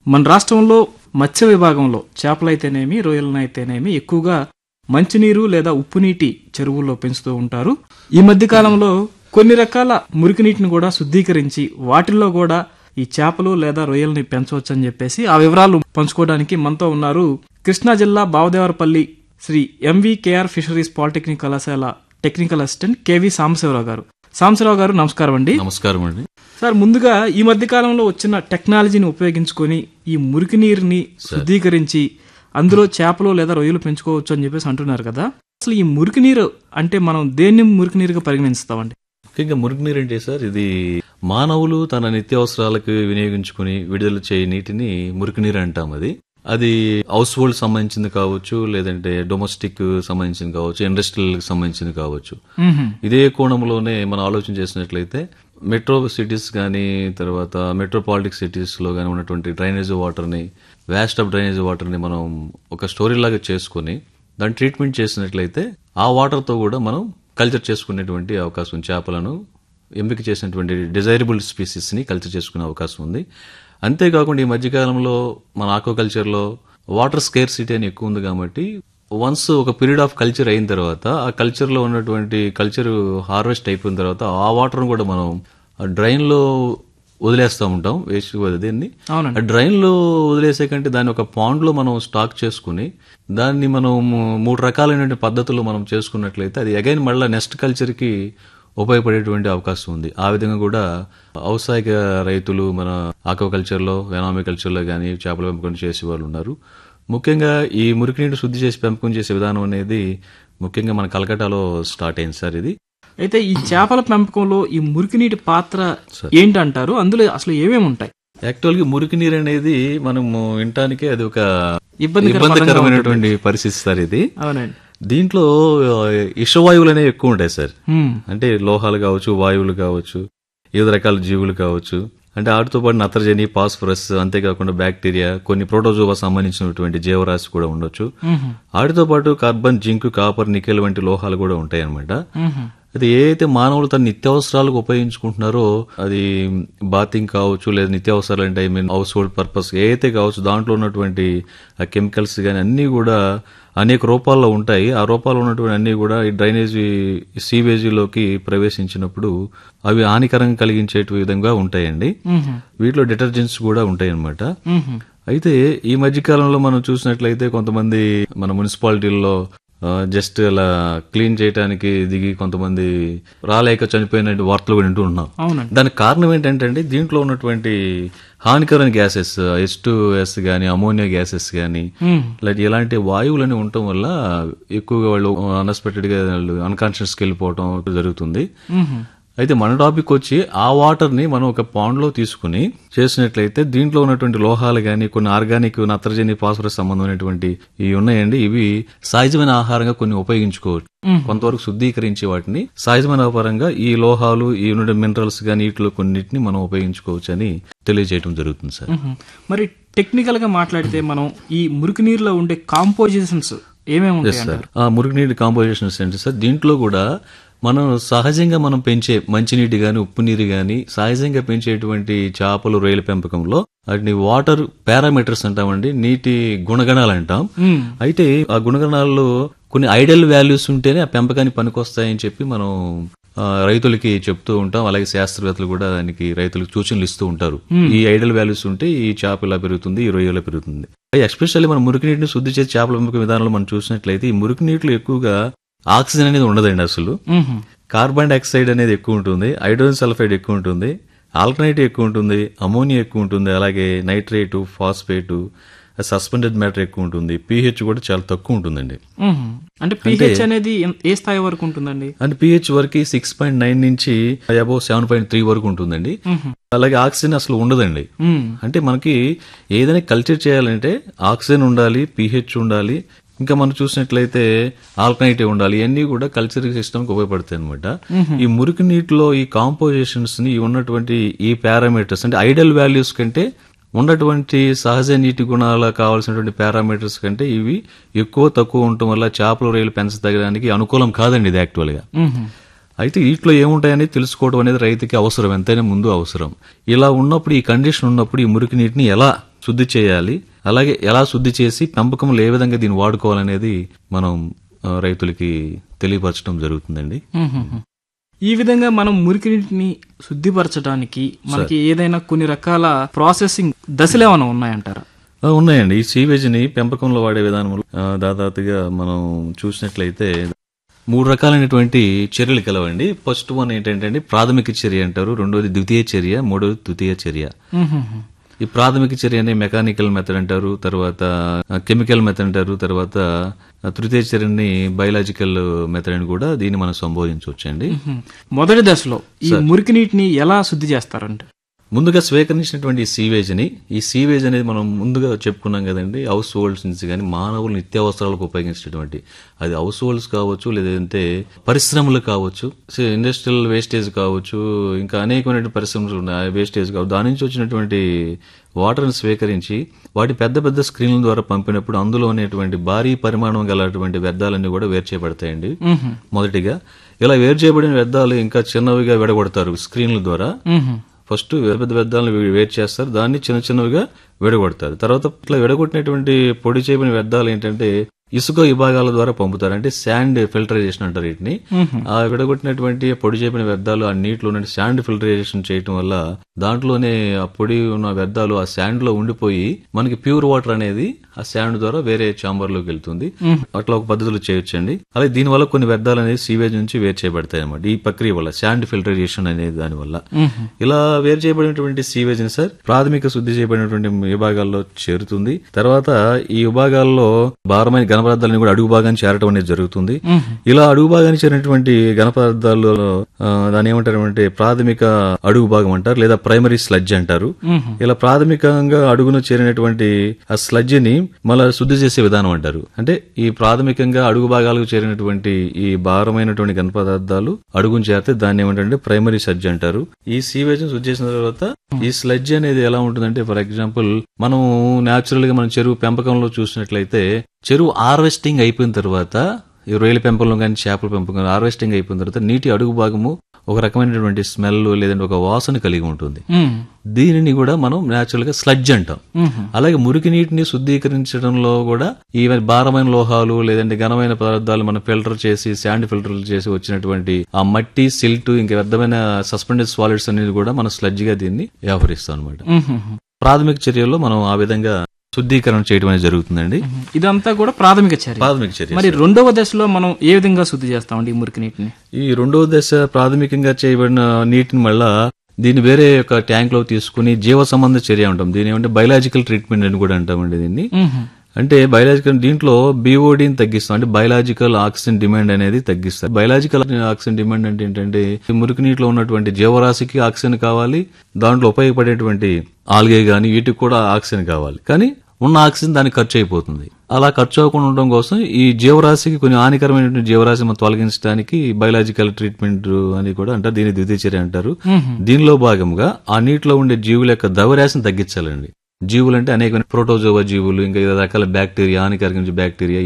మన రాష్ట్రంలో మత్స్య విభాగంలో చేపలైతేనేమి రొయ్యలనైతేనేమి ఎక్కువగా మంచినీరు లేదా ఉప్పు నీటి చెరువుల్లో పెంచుతూ ఉంటారు ఈ మధ్య కాలంలో కొన్ని రకాల మురికి నీటిని కూడా శుద్ధీకరించి వాటిల్లో కూడా ఈ చేపలు లేదా రొయ్యల్ని పెంచవచ్చు అని చెప్పేసి ఆ వివరాలు పంచుకోవడానికి మనతో ఉన్నారు కృష్ణా జిల్లా బావదేవరపల్లి శ్రీ ఎంవికేఆర్ ఫిషరీస్ పాలిటెక్నిక్ కళాశాల టెక్నికల్ అసిస్టెంట్ కేవి సాంబశివరావు గారు సాంబశివరావు గారు నమస్కారం అండి నమస్కారం అండి సార్ ముందుగా ఈ మధ్య కాలంలో వచ్చిన టెక్నాలజీని ఉపయోగించుకొని ఈ మురికి నీరుని శుద్ధీకరించి అందులో చేపలు లేదా రొయ్యలు పెంచుకోవచ్చు అని చెప్పేసి అంటున్నారు కదా అసలు ఈ మురికి నీరు అంటే మనం దేన్ని మురికి నీరుగా పరిగణిస్తామండి ముఖ్యంగా మురికి నీరు అంటే సార్ ఇది మానవులు తన నిత్యావసరాలకు వినియోగించుకుని విడుదల చేయ నీటిని మురికి నీరు అంటాం అది అది హౌస్ హోల్డ్ సంబంధించింది కావచ్చు లేదంటే డొమెస్టిక్ సంబంధించింది కావచ్చు ఇండస్ట్రియల్ సంబంధించింది కావచ్చు ఇదే కోణంలోనే మనం ఆలోచన చేసినట్లయితే మెట్రో సిటీస్ కానీ తర్వాత మెట్రోపాలిటిక్ సిటీస్ లో కానీ ఉన్నటువంటి డ్రైనేజ్ వాటర్ ని వేస్ట్ ఆఫ్ డ్రైనేజ్ వాటర్ ని మనం ఒక స్టోరీ లాగా చేసుకుని దాన్ని ట్రీట్మెంట్ చేసినట్లయితే ఆ వాటర్ తో కూడా మనం కల్చర్ చేసుకునేటువంటి అవకాశం చేపలను ఎంపిక చేసినటువంటి డిజైరబుల్ స్పీసీస్ ని కల్చర్ చేసుకునే అవకాశం ఉంది అంతేకాకుండా ఈ మధ్యకాలంలో మన ఆక్వాకల్చర్ లో వాటర్ స్కేర్ సిటీ అని ఎక్కువ ఉంది కాబట్టి వన్స్ ఒక పీరియడ్ ఆఫ్ కల్చర్ అయిన తర్వాత ఆ కల్చర్ లో ఉన్నటువంటి కల్చర్ హార్వెస్ట్ అయిపోయిన తర్వాత ఆ వాటర్ కూడా మనం డ్రైన్ లో వదిలేస్తూ ఉంటాం వేస్ట్ దీన్ని అవునండి ఆ డ్రైన్ లో వదిలేసే కంటే దాన్ని ఒక పాండ్ లో మనం స్టాక్ చేసుకుని దాన్ని మనం మూడు రకాలైన పద్ధతులు మనం చేసుకున్నట్లయితే అది అగైన్ మళ్ళీ నెక్స్ట్ కల్చర్ కి ఉపయోగపడేటువంటి అవకాశం ఉంది ఆ విధంగా కూడా ఔత్సాహిక రైతులు మన ఆక్వాకల్చర్ లో వెనామికల్చర్ లో కానీ చేపల పెంపకం చేసే వాళ్ళు ఉన్నారు ముఖ్యంగా ఈ మురికి నీటి శుద్ధి చేసి పెంపకం చేసే విధానం అనేది ముఖ్యంగా మన కలకటాలో స్టార్ట్ అయింది సార్ ఇది అయితే ఈ చేపల పెంపకంలో ఈ మురికి నీటి పాత్ర ఏంటంటారు అందులో అసలు ఏమేమి ఉంటాయి యాక్చువల్ గా మురికి నీరు అనేది మనము వినటానికే అది ఒక ఇబ్బందికర ఇబ్బందికరమైనటువంటి పరిస్థితి సార్ ఇది అవునండి దీంట్లో ఆ, ఇషవాయువులు అనేవి ఎక్కువ ఉంటాయి సార్ హ్మ్. అంటే లోహాలు కావచ్చు వాయువులు కావచ్చు వివిధ రకాల జీవులు కావచ్చు అంటే వాటితో పాటు నత్రజని ఫాస్ఫరస్ అంతేకాకుండా బ్యాక్టీరియా కొన్ని ప్రోటోజోవా సంబంధించినటువంటి జీవరాశి కూడా ఉండొచ్చు మ్మ్. వాటితో పాటు కార్బన్ జింక్ కాపర్ నికెల్ వంటి లోహాలు కూడా ఉంటాయి అన్నమాట మ్మ్. అది ఏ అయితే మానవులు తన నిత్యావసరాలకు ఉపయోగించుకుంటున్నారో అది బాతింగ్ కావచ్చు లేదా నిత్యావసరాలు అంటే I mean household purpose ఏ అయితే కావచ్చు దాంట్లో ఉన్నటువంటి ఆ కెమికల్స్ కానీ అన్నీ కూడా అనేక రూపాల్లో ఉంటాయి ఆ రూపాల్లో ఉన్నటువంటి అన్నీ కూడా ఈ డ్రైనేజీ సీవేజీలోకి ప్రవేశించినప్పుడు అవి హానికరంగా కలిగించే విధంగా ఉంటాయండి మ్మ్. వీటిలో డిటర్జెంట్స్ కూడా ఉంటాయి అన్నమాట మ్మ్. అయితే ఈ మధ్య కాలంలో మనం చూసినట్లయితే కొంతమంది మన మున్సిపాలిటీల్లో ఆ, జస్ట్ అలా క్లీన్ చేయడానికి దిగి కొంతమంది రాలేక చనిపోయిన వార్తలు కూడా వింటూ ఉన్నాం అవునండి దానికి కారణం ఏంటంటే అండి దీంట్లో ఉన్నటువంటి హానికరమైన గ్యాసెస్ ఎస్ టూ ఎస్ గానీ అమోనియా గ్యాసెస్ గానీ మ్మ్. ఇలాంటి ఇలాంటి వాయువులని ఉండటం వల్ల ఎక్కువగా వాళ్ళు అన్ఎక్స్పెక్టెడ్ గా వాళ్ళు అన్కాన్షియస్ కి వెళ్ళిపోవడం జరుగుతుంది మ్మ్. అయితే మన టాపిక్ వచ్చి ఆ వాటర్ ని మనం ఒక పాండ్ లో తీసుకుని చేసినట్లయితే దీంట్లో ఉన్నటువంటి లోహాలు గాని కొన్ని ఆర్గానిక్ నత్రజని ఫాస్ఫరస్ సంబంధమైనటువంటి ఇవి ఉన్నాయండి ఇవి సహజమైన ఆహారంగా కొన్ని ఉపయోగించుకోవచ్చు మ్మ్. కొంతవరకు శుద్ధీకరించి వాటిని సహజమైన ఆహారంగా ఈ లోహాలు ఈ ఉన్న మినరల్స్ గాని వీటిలో కొన్నిటిని మనం ఉపయోగించుకోవచ్చు అని తెలియజేయడం జరుగుతుంది సార్ మ్మ్. మరి టెక్నికల్ గా మాట్లాడితే మనం ఈ మురికి నీరులో ఉండే కాంపోజిషన్స్ ఏమేమి ఉంటాయి సార్ ఆ మురుగునీటి కాంపోజిషన్స్ ఏంటి సార్ దీంట్లో కూడా మనం సహజంగా మనం పెంచే మంచినీటి గాని ఉప్పు నీరు గాని సహజంగా పెంచేటువంటి చేపలు రొయ్యల పెంపకంలో వాటిని వాటర్ పారామీటర్స్ అంటామండి నీటి గుణగణాలు అంటాం మ్మ్. అయితే ఆ గుణగణాల్లో కొన్ని ఐడల్ వాల్యూస్ ఉంటేనే ఆ పెంపకానికి పనికొస్తాయని చెప్పి మనం ఆ, రైతులకి చెప్తూ ఉంటాం అలాగే శాస్త్రవేత్తలు కూడా దానికి రైతులకు సూచనలు ఇస్తూ ఉంటారు ఈ ఐడల్ వాల్యూస్ ఉంటే ఈ చేప ఇలా పెరుగుతుంది ఈ రొయ్య ఇలా పెరుగుతుంది ఎస్పెషల్లీ మన మురికి నీటిని శుద్ధి చేసే చేపల పెంపక విధానంలో మనం చూసినట్లయితే ఈ మురికి నీటిలో ఎక్కువగా ఆక్సిజన్ అనేది ఉండదండి అసలు మ్మ్. కార్బన్ డైఆక్సైడ్ అనేది ఎక్కువ ఉంటుంది హైడ్రోజన్ సల్ఫైడ్ ఎక్కువ ఉంటుంది ఆల్టర్నేటివ్ ఎక్కువ ఉంటుంది అమోనియా ఎక్కువ ఉంటుంది అలాగే నైట్రేటు ఫాస్ఫేటు సస్పెండెడ్ మ్యాటర్ ఎక్కువ ఉంటుంది పీహెచ్ కూడా చాలా తక్కువ ఉంటుందండి మ్మ్. అంటే పిహెచ్ అనేది ఎన్- ఏ స్థాయి వరకు ఉంటుందండి అండ్ పిహెచ్ వరకు సిక్స్ పాయింట్ నైన్ నుంచి అబౌవ్ సెవెన్ పాయింట్ త్రీ వరకు ఉంటుందండి మ్మ్. అలాగే ఆక్సిజన్ అసలు ఉండదండి మ్మ్. అంటే మనకి ఏదైనా కల్చర్ చేయాలంటే ఆక్సిజన్ ఉండాలి పిహెచ్ ఉండాలి ఇంకా మనం చూసినట్లయితే ఆల్టర్నేటివ్ ఉండాలి ఇవన్నీ కూడా కల్చర్ సిస్టమ్ కి ఉపయోగపడతాయి అనమాట ఈ మురికి నీటిలో ఈ కాంపోజిషన్స్ ని ఈ ఉన్నటువంటి ఈ పారామీటర్స్ అంటే ఐడల్ వాల్యూస్ కంటే ఉన్నటువంటి సహజ నీటి గుణాల కావాల్సినటువంటి పారామీటర్స్ కంటే ఇవి ఎక్కువ తక్కువ ఉండటం వల్ల చేపల రొయ్యలు పెంచదగడానికి అనుకూలం కాదండి ఇది యాక్చువల్ గా మ్మ్. అయితే వీటిలో ఏముంటాయని తెలుసుకోవడం అనేది రైతుకి అవసరం ఎంతైనా ముందు అవసరం ఇలా ఉన్నప్పుడు ఈ కండిషన్ ఉన్నప్పుడు ఈ మురికి నీటిని ఎలా శుద్ధి చేయాలి అలాగే ఎలా శుద్ధి చేసి పెంపకంలో ఏ విధంగా దీన్ని వాడుకోవాలనేది మనం ఆ, రైతులకి తెలియపరచడం జరుగుతుందండి మ్మ్. ఈ విధంగా మనం మురికి నీటిని శుద్ధిపరచడానికి మనకి ఏదైనా కొన్ని రకాల ప్రాసెసింగ్ దశలు ఏమైనా ఉన్నాయంటారా ఆ, ఉన్నాయండి ఈ సీవేజ్ ని పెంపకంలో వాడే విధానంలో ఆ, దాదాపుగా మనం చూసినట్లయితే మూడు రకాలైనటువంటి చర్యలు కలవండి ఫస్ట్ వన్ ఏంటంటే ప్రాథమిక చర్య అంటారు రెండోది ద్వితీయ చర్య మూడోది తృతీయ చర్య మ్మ్. ఈ ప్రాథమిక చర్యని మెకానికల్ మెథడ్ అంటారు తర్వాత కెమికల్ మెథడ్ అంటారు తర్వాత తృతీయ చర్యని బయలాజికల్ మెథడ్ అని కూడా దీన్ని మనం సంబోధించవచ్చండి మ్మ్. మొదటి దశలో ఈ మురికి నీటిని ఎలా శుద్ధి చేస్తారంటే ముందుగా స్వీకరించినటువంటి ఈ సీవేజ్ ని ఈ సీవేజ్ అనేది మనం ముందుగా చెప్పుకున్నాం కదండి హౌస్ హోల్డ్స్ నుంచి కానీ మానవులు నిత్యావసరాలకు ఉపయోగించినటువంటి అది హౌస్ హోల్డ్స్ కావచ్చు లేదంటే పరిశ్రమలు కావచ్చు ఇండస్ట్రియల్ వేస్టేజ్ కావచ్చు ఇంకా అనేకమైన పరిశ్రమలు ఉన్నాయి వేస్టేజ్ కావచ్చు దాని నుంచి వచ్చినటువంటి వాటర్ని స్వీకరించి వాటి పెద్ద పెద్ద స్క్రీన్ల ద్వారా పంపినప్పుడు అందులో ఉన్నటువంటి భారీ పరిమాణం గలటువంటి వ్యర్థాలన్నీ కూడా వేరు చేయబడతాయండి మ్మ్. మొదటిగా ఇలా వేరు చేయబడిన వ్యర్థాలు ఇంకా చిన్నవిగా విడగొడతారు స్క్రీన్ల ద్వారా మ్మ్. ఫస్ట్ పెద్ద పెద్ద వ్యర్థాలను వే- వేరు చేస్తారు దాన్ని చిన్న చిన్నవిగా విడగొడతారు తర్వాత ఇట్లా విడగొట్టినటువంటి పొడి చేయబడిన వ్యర్థాలు ఏంటంటే ఇసుక విభాగాల ద్వారా పంపుతారు అంటే శాండ్ ఫిల్టరైజేషన్ అంటారు వీటిని మ్మ్. ఆ విడగొట్టినటువంటి పొడి చేయబడిన వ్యర్థాలు ఆ నీటిలో ఉన్న శాండ్ ఫిల్టరైజేషన్ చేయటం వల్ల దాంట్లోనే ఆ పొడి ఉన్న వ్యర్థాలు ఆ శాండ్ లో ఉండిపోయి మనకి ప్యూర్ వాటర్ అనేది ఆ శాండ్ ద్వారా వేరే చాంబర్ లోకి వెళ్తుంది అట్లా ఒక పద్ధతిలో చేయొచ్చండి అలాగే దీని వల్ల కొన్ని వ్యర్థాలు అనేది సీవేజ్ నుంచి వేరు చేయబడతాయి అన్నమాట ఈ ప్రక్రియ వల్ల శాండ్ ఫిల్టరైజేషన్ అనేది దాని వల్ల మ్మ్. ఇలా వేరు చేయబడినటువంటి సీవేజ్ ని సార్ ప్రాథమిక శుద్ధి చేయబడినటువంటి విభాగాల్లో చేరుతుంది తర్వాత ఈ విభాగాల్లో భారమైన ఘనపదార్థాలను కూడా అడుగు భాగాన్ని చేరటం అనేది జరుగుతుంది మ్మ్. ఇలా అడుగు భాగాన్ని చేరినటువంటి ఘనపదార్థాల్లో ఆ, దాన్ని ఏమంటారు అంటే ప్రాథమిక అడుగు భాగం అంటారు లేదా ప్రైమరీ స్లడ్జ్ అంటారు మ్మ్. ఇలా ప్రాథమికంగా అడుగును చేరినటువంటి ఆ స్లడ్జ్ ని మళ్ళా శుద్ధి చేసే విధానం అంటారు అంటే ఈ ప్రాథమికంగా అడుగు భాగాలకు చేరినటువంటి ఈ భారమైనటువంటి ఘన పదార్థాలు అడుగును చేరితే దాన్ని ఏమంటారంటే ప్రైమరీ స్లడ్జ్ అంటారు ఈ సీవేజ్ శుద్ధి చేసిన తర్వాత ఈ స్లడ్జ్ అనేది ఎలా ఉంటుందంటే ఫర్ ఎగ్జాంపుల్ మనం నేచురల్ గా మనం చెరువు పెంపకంలో చూసినట్లయితే చెరువు హార్వెస్టింగ్ అయిపోయిన తర్వాత ఈ రొయ్యల పెంపకంలో కానీ చేపల పెంపకం హార్వెస్టింగ్ అయిపోయిన తర్వాత నీటి అడుగు భాగము ఒక రకమైనటువంటి స్మెల్ లేదంటే ఒక వాసన కలిగి ఉంటుంది మ్మ్. దీనిని కూడా మనం నేచురల్ గా స్లడ్జ్ అంటాం మ్మ్. అలాగే మురికి నీటిని శుద్ధీకరించడంలో కూడా ఈవెన్ భారమైన లోహాలు లేదంటే ఘనమైన పదార్థాలు మనం ఫిల్టర్ చేసి శాండ్ ఫిల్టర్ చేసి వచ్చినటువంటి ఆ మట్టి సిల్ట్ ఇంకా వ్యర్థమైన సస్పెండెడ్ సాలిడ్స్ అనేది కూడా మనం స్లడ్జ్ గా దీన్ని వ్యవహరిస్తాం అనమాట మ్మ్. ప్రాథమిక చర్యల్లో మనం ఆ విధంగా శుద్ధీకరణ చేయడం అనేది జరుగుతుందండి ఇదంతా కూడా ప్రాథమిక చర్య ప్రాథమిక చర్య మరి రెండవ దశలో మనం ఏ విధంగా శుద్ధి చేస్తామండి ఈ మురికి నీటిని ఈ రెండవ దశ ప్రాథమికంగా చేయబడిన నీటిని మళ్ళా దీన్ని వేరే ఒక ట్యాంక్ లో తీసుకుని జీవ సంబంధ చర్య అంటాం దీని ఏమంటే బయలాజికల్ ట్రీట్మెంట్ అని కూడా అంటామండి దీన్ని మ్మ్. అంటే బయలాజికల్ దీంట్లో బీఓడిని తగ్గిస్తాం అంటే బయలాజికల్ ఆక్సిజన్ డిమాండ్ అనేది తగ్గిస్తారు బయలాజికల్ ఆక్సిజన్ డిమాండ్ అంటే ఏంటంటే ఈ మురికి నీటిలో ఉన్నటువంటి జీవరాశికి ఆక్సిజన్ కావాలి దాంట్లో ఉపయోగపడేటువంటి ఆల్గే గాని వీటికి కూడా ఆక్సిజన్ కావాలి కానీ ఉన్న ఆక్సిజన్ దానికి ఖర్చు అయిపోతుంది అలా ఖర్చు అవ్వకుండా ఉండడం కోసం ఈ జీవరాశికి కొన్ని హానికరమైనటువంటి జీవరాశి మనం తొలగించడానికి బయలాజికల్ ట్రీట్మెంట్ అని కూడా అంటారు దీన్ని ద్వితీయ చర్య అంటారు దీనిలో భాగంగా ఆ నీటిలో ఉండే జీవుల యొక్క ద్రవ్యరాశిని తగ్గించాలండి జీవులు అంటే అనేక ప్రోటోజోవా జీవులు ఇంకా వివిధ రకాల బ్యాక్టీరియా హానికరమైన బ్యాక్టీరియా